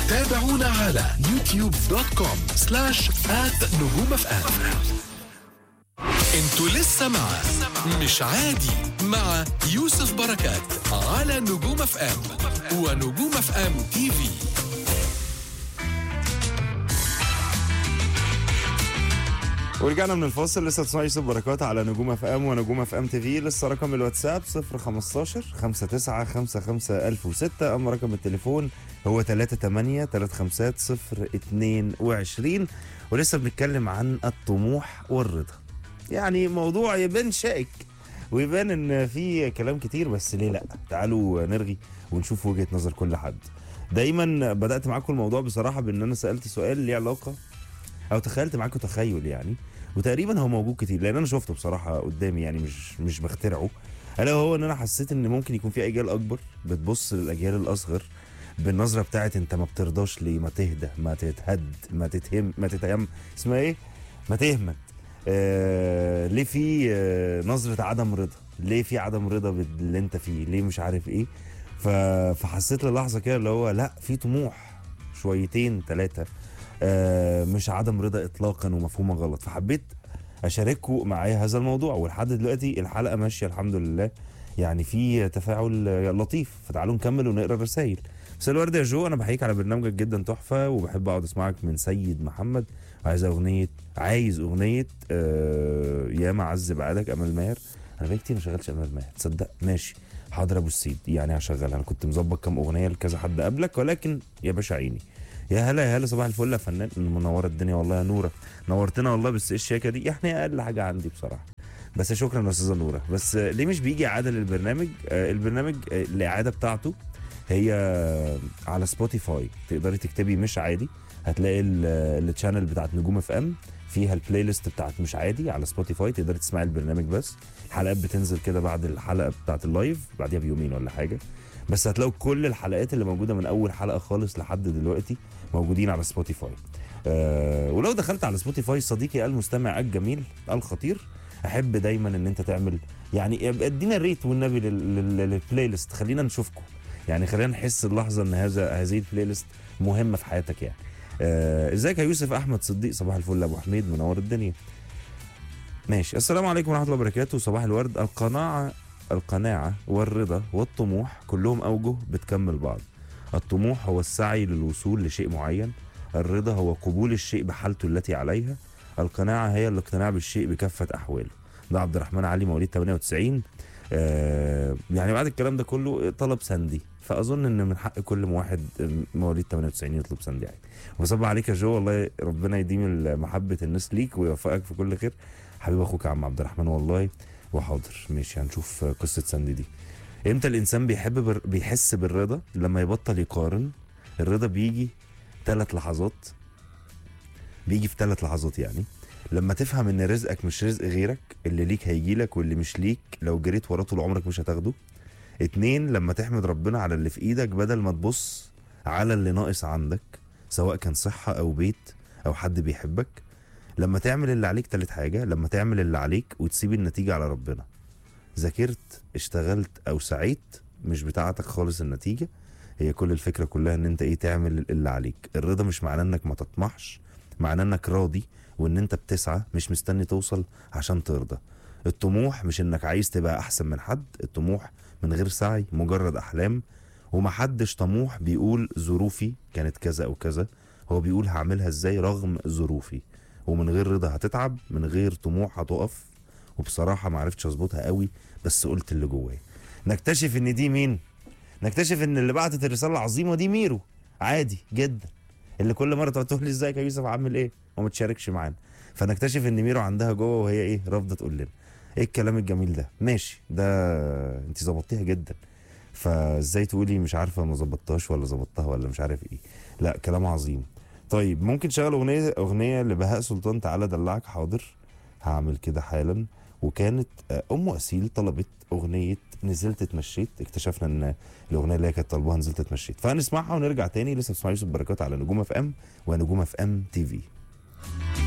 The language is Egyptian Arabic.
تابعونا على يوتيوب دوت كوم سلاش آت نجوم اف ام انتوا لسه مع مش عادي مع يوسف بركات على نجوم اف ام ونجوم اف ام تي في ورجعنا من الفاصل لسه تسمعوا يوسف بركات على نجوم اف ام ونجوم اف ام تي في لسه رقم الواتساب 015 59 55 1006 اما رقم التليفون هو 38 35 022 ولسه بنتكلم عن الطموح والرضا يعني موضوع يبان شائك ويبان ان في كلام كتير بس ليه لا تعالوا نرغي ونشوف وجهة نظر كل حد دايما بدأت معاكم الموضوع بصراحة بان انا سألت سؤال ليه علاقة او تخيلت معاكم تخيل يعني وتقريبا هو موجود كتير لان انا شفته بصراحه قدامي يعني مش مش بخترعه الا هو ان انا حسيت ان ممكن يكون في اجيال اكبر بتبص للاجيال الاصغر بالنظره بتاعت انت ما بترضاش ليه ما تهدى ما تتهد ما تتهم ما تتهم اسمها ايه ما تهمت آه ليه في آه نظره عدم رضا ليه في عدم رضا باللي انت فيه ليه مش عارف ايه ف... فحسيت للحظه كده اللي هو لا في طموح شويتين ثلاثه آه، مش عدم رضا اطلاقا ومفهومه غلط فحبيت اشارككم معايا هذا الموضوع ولحد دلوقتي الحلقه ماشيه الحمد لله يعني في تفاعل آه، لطيف فتعالوا نكمل ونقرا الرسائل مساء الورد يا جو انا بحييك على برنامجك جدا تحفه وبحب اقعد اسمعك من سيد محمد وعايز اغنيه عايز اغنيه آه يا معز بعدك امل ماهر انا بقالي كتير ما شغلتش امل ماهر تصدق ماشي حاضر ابو السيد يعني هشغلها انا كنت مظبط كام اغنيه لكذا حد قبلك ولكن يا باشا عيني يا هلا يا هلا صباح الفل يا فنان منوره الدنيا والله يا نوره نورتنا والله بس ايه الشياكه دي يعني اقل حاجه عندي بصراحه بس شكرا يا استاذه نوره بس آه، ليه مش بيجي اعاده للبرنامج آه، البرنامج آه، الاعاده بتاعته هي على سبوتيفاي تقدري تكتبي مش عادي هتلاقي ال- التشانل بتاعت نجوم اف ام فيها البلاي ليست بتاعت مش عادي على سبوتيفاي تقدري تسمعي البرنامج بس الحلقات بتنزل كده بعد الحلقه بتاعت اللايف بعديها بيومين ولا حاجه بس هتلاقوا كل الحلقات اللي موجوده من اول حلقه خالص لحد دلوقتي موجودين على سبوتيفاي أه ولو دخلت على سبوتيفاي صديقي المستمع الجميل الخطير احب دايما ان انت تعمل يعني ابقى ادينا الريت والنبي لل- لل- للبلاي ليست خلينا نشوفكم يعني خلينا نحس اللحظه ان هذا هذه البلاي ليست مهمه في حياتك يعني آه، ازيك يا يوسف احمد صديق صباح الفل يا ابو حميد منور الدنيا ماشي السلام عليكم ورحمه الله وبركاته صباح الورد القناعه القناعه والرضا والطموح كلهم اوجه بتكمل بعض الطموح هو السعي للوصول لشيء معين الرضا هو قبول الشيء بحالته التي عليها القناعه هي الاقتناع بالشيء بكافه احواله ده عبد الرحمن علي مواليد 98 آه يعني بعد الكلام ده كله طلب سندي فاظن ان من حق كل واحد مواليد 98 يطلب سندي يعني وصب عليك يا جو والله ربنا يديم محبه الناس ليك ويوفقك في كل خير حبيب اخوك يا عم عبد الرحمن والله وحاضر ماشي هنشوف قصه سندي دي امتى الانسان بيحب بر... بيحس بالرضا لما يبطل يقارن الرضا بيجي ثلاث لحظات بيجي في ثلاث لحظات يعني لما تفهم ان رزقك مش رزق غيرك اللي ليك هيجي لك واللي مش ليك لو جريت وراه طول عمرك مش هتاخده اتنين لما تحمد ربنا على اللي في ايدك بدل ما تبص على اللي ناقص عندك سواء كان صحة او بيت او حد بيحبك لما تعمل اللي عليك تالت حاجة لما تعمل اللي عليك وتسيب النتيجة على ربنا ذاكرت اشتغلت او سعيت مش بتاعتك خالص النتيجة هي كل الفكرة كلها ان انت ايه تعمل اللي عليك الرضا مش معناه انك ما تطمحش معناه انك راضي وان انت بتسعى مش مستني توصل عشان ترضى الطموح مش انك عايز تبقى احسن من حد الطموح من غير سعي مجرد احلام ومحدش طموح بيقول ظروفي كانت كذا او كذا هو بيقول هعملها ازاي رغم ظروفي ومن غير رضا هتتعب من غير طموح هتقف وبصراحة معرفتش اظبطها قوي بس قلت اللي جوايا نكتشف ان دي مين نكتشف ان اللي بعتت الرسالة العظيمة دي ميرو عادي جدا اللي كل مرة تقعد تقول لي ازيك يا يوسف عامل ايه وما تشاركش معانا فنكتشف ان ميرو عندها جوه وهي ايه رافضة تقول لنا ايه الكلام الجميل ده ماشي ده انت ظبطتيها جدا فازاي تقولي مش عارفه ما ظبطتهاش ولا ظبطتها ولا مش عارف ايه لا كلام عظيم طيب ممكن تشغل اغنيه اغنيه لبهاء سلطان تعالى دلعك حاضر هعمل كده حالا وكانت آه، ام اسيل طلبت اغنيه نزلت اتمشيت اكتشفنا ان الاغنيه اللي هي كانت طالباها نزلت اتمشيت فهنسمعها ونرجع تاني لسه بتسمع يوسف بركات على نجوم اف ام ونجوم اف ام تي في